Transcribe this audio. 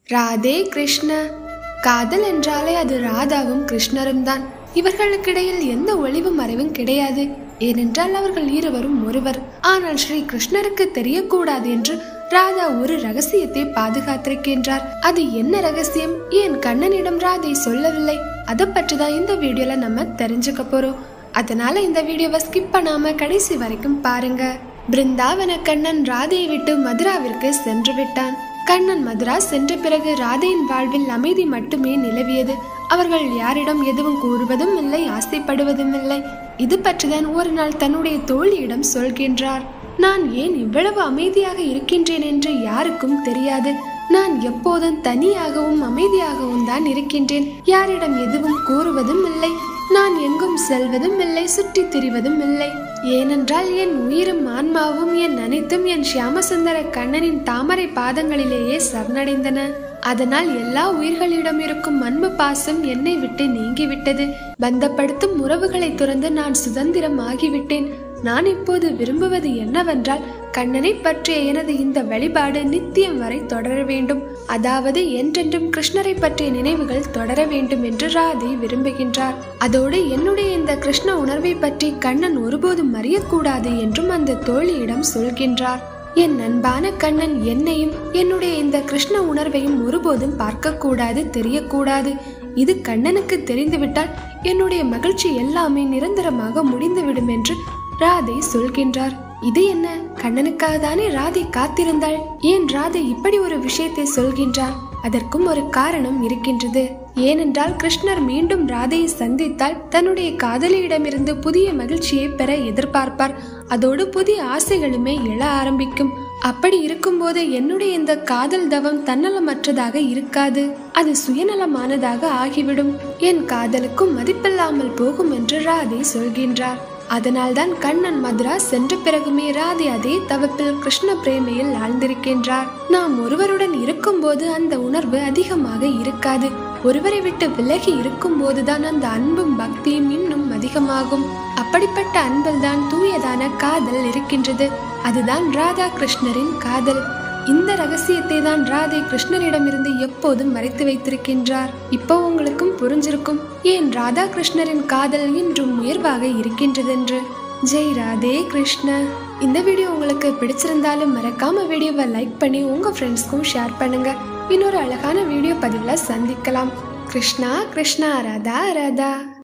ராதே கிருஷ்ண காதல் என்றாலே அது ராதாவும் கிருஷ்ணரும் தான் இவர்களுக்கிடையில் எந்த ஒளிவு மறைவும் கிடையாது ஏனென்றால் அவர்கள் இருவரும் ஒருவர் ஆனால் ஸ்ரீ கிருஷ்ணருக்கு தெரியக்கூடாது என்று ராதா ஒரு ரகசியத்தை பாதுகாத்திருக்கின்றார் அது என்ன ரகசியம் ஏன் கண்ணனிடம் ராதை சொல்லவில்லை அதை பற்றி தான் இந்த வீடியோல நம்ம தெரிஞ்சுக்க போறோம் அதனால இந்த வீடியோவை ஸ்கிப் பண்ணாம கடைசி வரைக்கும் பாருங்க பிருந்தாவன கண்ணன் ராதையை விட்டு மதுராவிற்கு சென்று விட்டான் கண்ணன் மதுரா சென்ற பிறகு ராதையின் வாழ்வில் அமைதி மட்டுமே நிலவியது அவர்கள் யாரிடம் எதுவும் கூறுவதும் இல்லை ஆசைப்படுவதும் இல்லை இது பற்றிதான் ஒரு நாள் தன்னுடைய தோழியிடம் சொல்கின்றார் நான் ஏன் இவ்வளவு அமைதியாக இருக்கின்றேன் என்று யாருக்கும் தெரியாது நான் எப்போதும் தனியாகவும் அமைதியாகவும் தான் இருக்கின்றேன் யாரிடம் எதுவும் கூறுவதும் இல்லை நான் எங்கும் செல்வதும் இல்லை சுற்றித் திரிவதும் இல்லை ஏனென்றால் என் உயிரும் ஆன்மாவும் என் அனைத்தும் என் சியாமசுந்தர கண்ணனின் தாமரை பாதங்களிலேயே சரணடைந்தன அதனால் எல்லா உயிர்களிடம் இருக்கும் அன்பு பாசம் என்னை விட்டு நீங்கிவிட்டது பந்தப்படுத்தும் உறவுகளை துறந்து நான் சுதந்திரம் ஆகிவிட்டேன் நான் இப்போது விரும்புவது என்னவென்றால் கண்ணனை பற்றிய எனது இந்த வழிபாடு நித்தியம் வரை தொடர வேண்டும் அதாவது என்றென்றும் கிருஷ்ணரை பற்றிய நினைவுகள் தொடர வேண்டும் என்று ராதை விரும்புகின்றார் அதோடு என்னுடைய இந்த கிருஷ்ண உணர்வை பற்றி கண்ணன் ஒருபோதும் அறியக்கூடாது என்றும் அந்த தோழியிடம் சொல்கின்றார் என் அன்பான கண்ணன் என்னையும் என்னுடைய இந்த கிருஷ்ண உணர்வையும் ஒருபோதும் பார்க்கக்கூடாது தெரியக்கூடாது இது கண்ணனுக்கு தெரிந்துவிட்டால் என்னுடைய மகிழ்ச்சி எல்லாமே நிரந்தரமாக முடிந்துவிடும் என்று ராதை சொல்கின்றார் இது என்ன கண்ணனுக்காக தானே ராதை காத்திருந்தாள் ஏன் ராதை இப்படி ஒரு விஷயத்தை சொல்கின்றார் அதற்கும் ஒரு காரணம் இருக்கின்றது ஏனென்றால் கிருஷ்ணர் மீண்டும் ராதையை சந்தித்தால் தன்னுடைய காதலியிடமிருந்து புதிய மகிழ்ச்சியை பெற எதிர்பார்ப்பார் அதோடு புதிய ஆசைகளுமே எழ ஆரம்பிக்கும் அப்படி இருக்கும்போது என்னுடைய இந்த காதல் தவம் தன்னலமற்றதாக இருக்காது அது சுயநலமானதாக ஆகிவிடும் என் காதலுக்கும் மதிப்பில்லாமல் போகும் என்று ராதை சொல்கின்றார் அதனால்தான் கண்ணன் மதுரா சென்ற பிறகுமே ராதை அதே தவப்பில் கிருஷ்ண பிரேமையில் ஆழ்ந்திருக்கின்றார் நாம் ஒருவருடன் இருக்கும்போது அந்த உணர்வு அதிகமாக இருக்காது ஒருவரை விட்டு விலகி இருக்கும் போதுதான் அந்த அன்பும் பக்தியும் இன்னும் அதிகமாகும் அப்படிப்பட்ட அன்பில் தான் தூயதான காதல் இருக்கின்றது அதுதான் ராதா கிருஷ்ணரின் காதல் இந்த ரகசியத்தை தான் ராதை கிருஷ்ணரிடமிருந்து எப்போதும் மறைத்து வைத்திருக்கின்றார் இப்போ உங்களுக்கும் புரிஞ்சிருக்கும் ஏன் ராதா கிருஷ்ணரின் காதல் இன்றும் உயர்வாக இருக்கின்றதென்று ஜெய் ராதே கிருஷ்ண இந்த வீடியோ உங்களுக்கு பிடிச்சிருந்தாலும் மறக்காம வீடியோவை லைக் பண்ணி உங்க ஃப்ரெண்ட்ஸ்க்கும் ஷேர் பண்ணுங்க இன்னொரு அழகான வீடியோ பதிவில் சந்திக்கலாம் கிருஷ்ணா கிருஷ்ணா ராதா ராதா